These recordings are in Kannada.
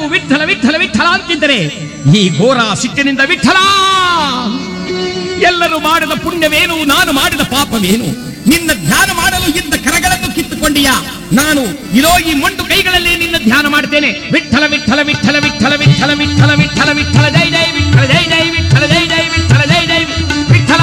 ವಿಠಲ ವಿಠಲ ವಿಠಲ ಅಂತಿದ್ದರೆ ಈ ಘೋರ ಸಿಟ್ಟಿನಿಂದ ವಿಠಲ ಎಲ್ಲರೂ ಮಾಡಿದ ಪುಣ್ಯವೇನು ನಾನು ಮಾಡಿದ ಪಾಪವೇನು ನಿನ್ನ ಧ್ಯಾನ ಮಾಡಲು ಇದ್ದ ಕರಗಳನ್ನು ಕಿತ್ತುಕೊಂಡಿಯಾ ನಾನು ಇರೋ ಈ ಮೊಂಡು ಕೈಗಳಲ್ಲಿ ನಿನ್ನ ಧ್ಯಾನ ಮಾಡ್ತೇನೆ ವಿಠಲ ವಿಠಲ ವಿಠಲ ವಿಠಲ ವಿಠಲ ವಿಠಲ ವಿಠಲ ವಿಠಲ ಜೈ ಜೈ ವಿಠಲ ಜೈ ಜೈ ವಿಠಲ ಜೈ ಜೈ ವಿಠಲ ಜೈ ಜೈ ವಿಠಲ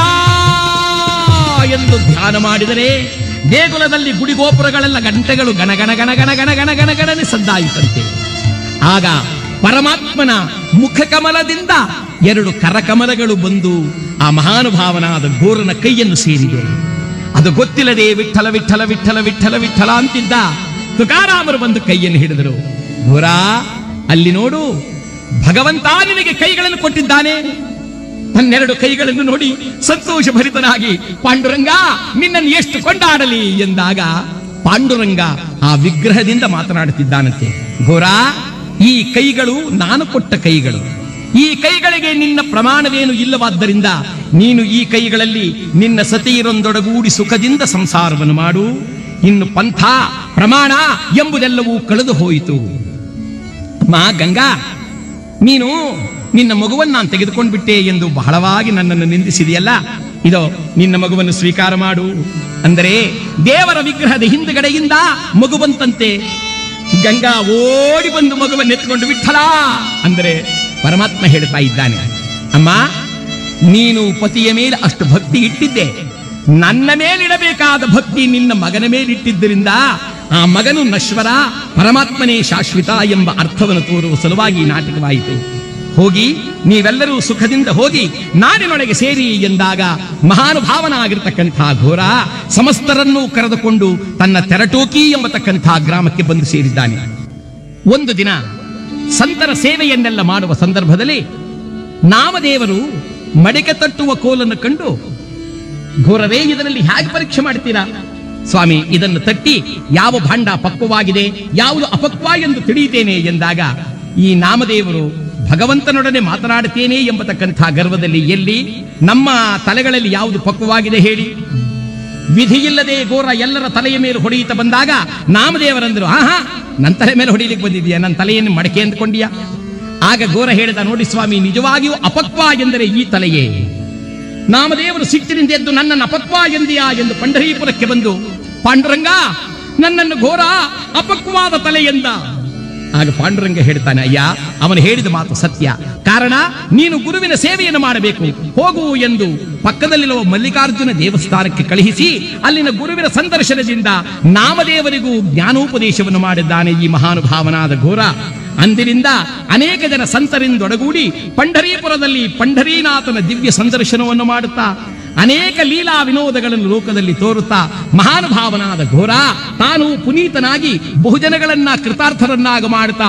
ಎಂದು ಧ್ಯಾನ ಮಾಡಿದರೆ ದೇಗುಲದಲ್ಲಿ ಗುಡಿಗೋಪುರಗಳೆಲ್ಲ ಗಂಟೆಗಳು ಗಣ ಗಣ ಗಣ ಗಣ ಗಣ ಗಣ ಗಣ ಗಣನೆ ಸದ್ದಾಯಿತಂತೆ ಆಗ ಪರಮಾತ್ಮನ ಮುಖಕಮಲದಿಂದ ಎರಡು ಕರಕಮಲಗಳು ಬಂದು ಆ ಮಹಾನುಭಾವನಾದ ಘೋರನ ಕೈಯನ್ನು ಸೇರಿದೆ ಅದು ಗೊತ್ತಿಲ್ಲದೆ ವಿಠಲ ವಿಠಲ ವಿಠಲ ವಿಠಲ ವಿಠಲ ಅಂತಿದ್ದ ತುಕಾರಾಮರು ಬಂದು ಕೈಯನ್ನು ಹಿಡಿದರು ಘೋರ ಅಲ್ಲಿ ನೋಡು ಭಗವಂತ ನಿನಗೆ ಕೈಗಳನ್ನು ಕೊಟ್ಟಿದ್ದಾನೆ ತನ್ನೆರಡು ಕೈಗಳನ್ನು ನೋಡಿ ಸಂತೋಷ ಭರಿತನಾಗಿ ಪಾಂಡುರಂಗ ನಿನ್ನನ್ನು ಎಷ್ಟು ಕೊಂಡಾಡಲಿ ಎಂದಾಗ ಪಾಂಡುರಂಗ ಆ ವಿಗ್ರಹದಿಂದ ಮಾತನಾಡುತ್ತಿದ್ದಾನಂತೆ ಘೋರ ಈ ಕೈಗಳು ನಾನು ಕೊಟ್ಟ ಕೈಗಳು ಈ ಕೈಗಳಿಗೆ ನಿನ್ನ ಪ್ರಮಾಣವೇನು ಇಲ್ಲವಾದ್ದರಿಂದ ನೀನು ಈ ಕೈಗಳಲ್ಲಿ ನಿನ್ನ ಸತಿಯರೊಂದೊಡಗೂಡಿ ಸುಖದಿಂದ ಸಂಸಾರವನ್ನು ಮಾಡು ಇನ್ನು ಪಂಥ ಪ್ರಮಾಣ ಎಂಬುದೆಲ್ಲವೂ ಕಳೆದು ಹೋಯಿತು ಮಾ ಗಂಗಾ ನೀನು ನಿನ್ನ ಮಗುವನ್ನು ನಾನು ತೆಗೆದುಕೊಂಡು ಬಿಟ್ಟೆ ಎಂದು ಬಹಳವಾಗಿ ನನ್ನನ್ನು ನಿಂದಿಸಿದೆಯಲ್ಲ ಇದೋ ನಿನ್ನ ಮಗುವನ್ನು ಸ್ವೀಕಾರ ಮಾಡು ಅಂದರೆ ದೇವರ ವಿಗ್ರಹದ ಹಿಂದುಗಡೆಯಿಂದ ಮಗು ಬಂತಂತೆ ಗಂಗಾ ಓಡಿ ಬಂದು ಮಗುವನ್ನು ಎತ್ಕೊಂಡು ವಿಠಲ ಅಂದರೆ ಪರಮಾತ್ಮ ಹೇಳ್ತಾ ಇದ್ದಾನೆ ಅಮ್ಮ ನೀನು ಪತಿಯ ಮೇಲೆ ಅಷ್ಟು ಭಕ್ತಿ ಇಟ್ಟಿದ್ದೆ ನನ್ನ ಮೇಲಿಡಬೇಕಾದ ಭಕ್ತಿ ನಿನ್ನ ಮಗನ ಮೇಲಿಟ್ಟಿದ್ದರಿಂದ ಆ ಮಗನು ನಶ್ವರ ಪರಮಾತ್ಮನೇ ಶಾಶ್ವತ ಎಂಬ ಅರ್ಥವನ್ನು ತೋರುವ ಸಲುವಾಗಿ ಈ ನಾಟಕವಾಯಿತು ಹೋಗಿ ನೀವೆಲ್ಲರೂ ಸುಖದಿಂದ ಹೋಗಿ ನಾಡಿನೊಳಗೆ ಸೇರಿ ಎಂದಾಗ ಮಹಾನುಭಾವನಾಗಿರ್ತಕ್ಕಂಥ ಘೋರ ಸಮಸ್ತರನ್ನೂ ಕರೆದುಕೊಂಡು ತನ್ನ ತೆರಟೋಕಿ ಎಂಬತಕ್ಕಂಥ ಗ್ರಾಮಕ್ಕೆ ಬಂದು ಸೇರಿದ್ದಾನೆ ಒಂದು ದಿನ ಸಂತರ ಸೇವೆಯನ್ನೆಲ್ಲ ಮಾಡುವ ಸಂದರ್ಭದಲ್ಲಿ ನಾಮದೇವರು ಮಡಿಕೆ ತಟ್ಟುವ ಕೋಲನ್ನು ಕಂಡು ಘೋರವೇ ಇದರಲ್ಲಿ ಹೇಗೆ ಪರೀಕ್ಷೆ ಮಾಡ್ತೀರಾ ಸ್ವಾಮಿ ಇದನ್ನು ತಟ್ಟಿ ಯಾವ ಭಾಂಡ ಪಕ್ವವಾಗಿದೆ ಯಾವುದು ಅಪಕ್ವ ಎಂದು ತಿಳಿಯುತ್ತೇನೆ ಎಂದಾಗ ಈ ನಾಮದೇವರು ಭಗವಂತನೊಡನೆ ಮಾತನಾಡುತ್ತೇನೆ ಎಂಬತಕ್ಕಂಥ ಗರ್ವದಲ್ಲಿ ಎಲ್ಲಿ ನಮ್ಮ ತಲೆಗಳಲ್ಲಿ ಯಾವುದು ಪಕ್ವವಾಗಿದೆ ಹೇಳಿ ವಿಧಿಯಿಲ್ಲದೆ ಘೋರ ಎಲ್ಲರ ತಲೆಯ ಮೇಲೆ ಹೊಡೆಯುತ್ತಾ ಬಂದಾಗ ನಾಮದೇವರಂದ್ರು ಆಹಾ ನನ್ನ ತಲೆ ಮೇಲೆ ಹೊಡಿಲಿಕ್ಕೆ ಬಂದಿದೆಯಾ ನನ್ನ ತಲೆಯನ್ನು ಮಡಕೆ ಅಂದ್ಕೊಂಡಿಯಾ ಆಗ ಘೋರ ಹೇಳಿದ ನೋಡಿ ಸ್ವಾಮಿ ನಿಜವಾಗಿಯೂ ಅಪಕ್ವ ಎಂದರೆ ಈ ತಲೆಯೇ ನಾಮದೇವರು ಸಿಟ್ಟಿನಿಂದ ಎದ್ದು ನನ್ನನ್ನು ಅಪಕ್ವ ಎಂದಿಯಾ ಎಂದು ಪಂಡರೀಪುರಕ್ಕೆ ಬಂದು ಪಾಂಡುರಂಗ ನನ್ನನ್ನು ಘೋರ ಅಪಕ್ವಾದ ತಲೆ ಎಂದ ಆಗ ಪಾಂಡುರಂಗ ಹೇಳ್ತಾನೆ ಅಯ್ಯ ಅವನು ಹೇಳಿದ ಮಾತು ಸತ್ಯ ಕಾರಣ ನೀನು ಗುರುವಿನ ಸೇವೆಯನ್ನು ಮಾಡಬೇಕು ಹೋಗು ಎಂದು ಪಕ್ಕದಲ್ಲಿರುವ ಮಲ್ಲಿಕಾರ್ಜುನ ದೇವಸ್ಥಾನಕ್ಕೆ ಕಳುಹಿಸಿ ಅಲ್ಲಿನ ಗುರುವಿನ ಸಂದರ್ಶನದಿಂದ ನಾಮದೇವರಿಗೂ ಜ್ಞಾನೋಪದೇಶವನ್ನು ಮಾಡಿದ್ದಾನೆ ಈ ಮಹಾನುಭಾವನಾದ ಘೋರ ಅಂದಿನಿಂದ ಅನೇಕ ಜನ ಸಂತರಿಂದೊಡಗೂಡಿ ಪಂಢರೀಪುರದಲ್ಲಿ ಪಂಢರೀನಾಥನ ದಿವ್ಯ ಸಂದರ್ಶನವನ್ನು ಮಾಡುತ್ತಾ ಅನೇಕ ಲೀಲಾ ವಿನೋದಗಳನ್ನು ಲೋಕದಲ್ಲಿ ತೋರುತ್ತಾ ಮಹಾನುಭಾವನಾದ ಘೋರ ತಾನು ಪುನೀತನಾಗಿ ಬಹುಜನಗಳನ್ನ ಕೃತಾರ್ಥರನ್ನಾಗ ಮಾಡುತ್ತಾ